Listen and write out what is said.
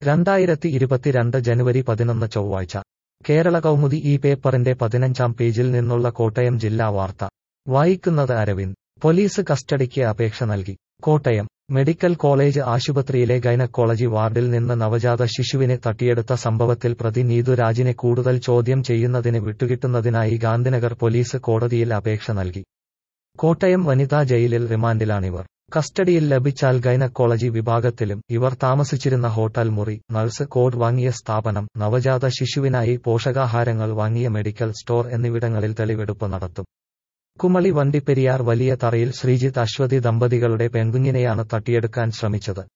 രണ്ടായിരത്തി ഇരുപത്തിരണ്ട് ജനുവരി പതിനൊന്ന് ചൊവ്വാഴ്ച കേരള കൗമുദി ഈ പേപ്പറിന്റെ പതിനഞ്ചാം പേജിൽ നിന്നുള്ള കോട്ടയം ജില്ലാ വാർത്ത വായിക്കുന്നത് അരവിന്ദ് പോലീസ് കസ്റ്റഡിക്ക് അപേക്ഷ നൽകി കോട്ടയം മെഡിക്കൽ കോളേജ് ആശുപത്രിയിലെ ഗൈനക്കോളജി വാർഡിൽ നിന്ന് നവജാത ശിശുവിനെ തട്ടിയെടുത്ത സംഭവത്തിൽ പ്രതി നീതു രാജിനെ കൂടുതൽ ചോദ്യം ചെയ്യുന്നതിന് വിട്ടുകിട്ടുന്നതിനായി ഗാന്ധിനഗർ പോലീസ് കോടതിയിൽ അപേക്ഷ നൽകി കോട്ടയം വനിതാ ജയിലിൽ റിമാൻഡിലാണിവർ കസ്റ്റഡിയിൽ ലഭിച്ചാൽ ഗൈനക്കോളജി വിഭാഗത്തിലും ഇവർ താമസിച്ചിരുന്ന ഹോട്ടൽ മുറി നഴ്സ് കോഡ് വാങ്ങിയ സ്ഥാപനം നവജാത ശിശുവിനായി പോഷകാഹാരങ്ങൾ വാങ്ങിയ മെഡിക്കൽ സ്റ്റോർ എന്നിവിടങ്ങളിൽ തെളിവെടുപ്പ് നടത്തും കുമളി വണ്ടിപ്പെരിയാർ വലിയ തറയിൽ ശ്രീജിത്ത് അശ്വതി ദമ്പതികളുടെ പെൺകുഞ്ഞിനെയാണ് തട്ടിയെടുക്കാൻ ശ്രമിച്ചത്